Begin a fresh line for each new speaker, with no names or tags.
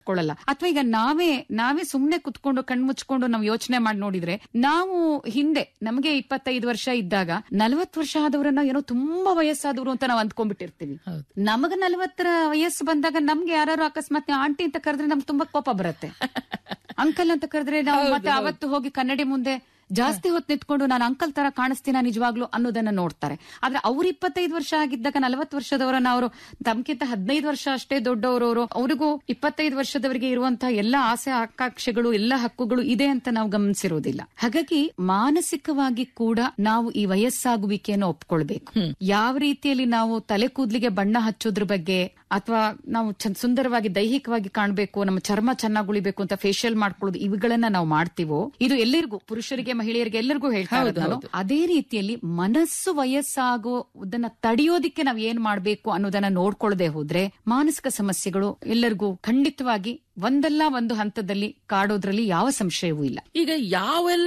ಕೊಳ್ಳಲ್ಲ ಅಥವಾ ಈಗ ನಾವೇ ನಾವೇ ಸುಮ್ನೆ ಕುತ್ಕೊಂಡು ಕಣ್ಮುಚ್ಕೊಂಡು ನಾವು ಯೋಚನೆ ಮಾಡಿ ನೋಡಿದ್ರೆ ನಾವು ಹಿಂದೆ ನಮಗೆ ಇಪ್ಪತ್ತೈದು ವರ್ಷ ಇದ್ದಾಗ ನಲವತ್ತು ವರ್ಷ ಆದವರನ್ನ ಏನೋ ತುಂಬಾ ವಯಸ್ಸಾದವರು ಅಂತ ನಾವು ಅಂದ್ಕೊಂಡ್ಬಿಟ್ಟಿರ್ತೀವಿ
ಹೌದು.
ನಮಗ ನಲವತ್ತರ ವಯಸ್ಸು ಬಂದಾಗ ನಮ್ಗೆ ಯಾರು ಅಕಸ್ಮಾತ್ ನೀವು ಆಂಟಿ ಅಂತ ಕರೆದ್ರೆ ನಮ್ಗೆ ತುಂಬಾ ಕೋಪ ಬರುತ್ತೆ ಅಂಕಲ್ ಅಂತ ಕರೆದ್ರೆ ನಾವು ಮತ್ತೆ ಅವತ್ತು ಹೋಗಿ ಕನ್ನಡಿ ಮುಂದೆ ಜಾಸ್ತಿ ಹೊತ್ತು ನಿಂತ್ಕೊಂಡು ನಾನು ಅಂಕಲ್ ತರ ಕಾಣಿಸ್ತೀನ ನಿಜವಾಗ್ಲು ಅನ್ನೋದನ್ನ ನೋಡ್ತಾರೆ ಆದ್ರೆ ಅವ್ರು ಇಪ್ಪತ್ತೈದು ವರ್ಷ ಆಗಿದ್ದಾಗ ನಲವತ್ತು ವರ್ಷದವರನ್ನ ಅವರು ತಮ್ಗಿಂತ ಹದಿನೈದು ವರ್ಷ ಅಷ್ಟೇ ದೊಡ್ಡವರವರು ಅವ್ರಿಗೂ ಇಪ್ಪತ್ತೈದು ವರ್ಷದವರಿಗೆ ಇರುವಂತಹ ಎಲ್ಲ ಆಸೆ ಆಕಾಂಕ್ಷೆಗಳು ಎಲ್ಲ ಹಕ್ಕುಗಳು ಇದೆ ಅಂತ ನಾವು ಗಮನಿಸಿರೋದಿಲ್ಲ ಹಾಗಾಗಿ ಮಾನಸಿಕವಾಗಿ ಕೂಡ ನಾವು ಈ ವಯಸ್ಸಾಗುವಿಕೆಯನ್ನು ಒಪ್ಕೊಳ್ಬೇಕು ಯಾವ ರೀತಿಯಲ್ಲಿ ನಾವು ತಲೆ ಕೂದ್ಲಿಗೆ ಬಣ್ಣ ಹಚ್ಚೋದ್ರ ಬಗ್ಗೆ ಅಥವಾ ನಾವು ಚಂದ ಸುಂದರವಾಗಿ ದೈಹಿಕವಾಗಿ ಕಾಣಬೇಕು ನಮ್ಮ ಚರ್ಮ ಚೆನ್ನಾಗಿ ಉಳಿಬೇಕು ಅಂತ ಫೇಶಿಯಲ್ ಮಾಡ್ಕೊಳ್ಳೋದು ಇವುಗಳನ್ನ ನಾವು ಮಾಡ್ತೀವೋ ಇದು ಎಲ್ಲರಿಗೂ ಪುರುಷರಿಗೆ ಮಹಿಳೆಯರಿಗೆ ಎಲ್ಲರಿಗೂ ಹೇಳ್ತಾ ಇರೋದು ನಾನು. ಅದೇ ರೀತಿಯಲ್ಲಿ ಮನಸ್ಸು ವಯಸ್ಸಾಗೋದನ್ನ ತಡೆಯೋದಿಕ್ಕೆ ನಾವ್ ಏನ್ ಮಾಡ್ಬೇಕು ಅನ್ನೋದನ್ನ ನೋಡ್ಕೊಳ್ಳದೆ ಹೋದ್ರೆ ಮಾನಸಿಕ ಸಮಸ್ಯೆಗಳು ಎಲ್ಲರಿಗೂ ಖಂಡಿತವಾಗಿ ಒಂದಲ್ಲ ಒಂದು ಹಂತದಲ್ಲಿ ಕಾಡೋದ್ರಲ್ಲಿ ಯಾವ ಸಂಶಯವೂ ಇಲ್ಲ
ಈಗ ಯಾವೆಲ್ಲ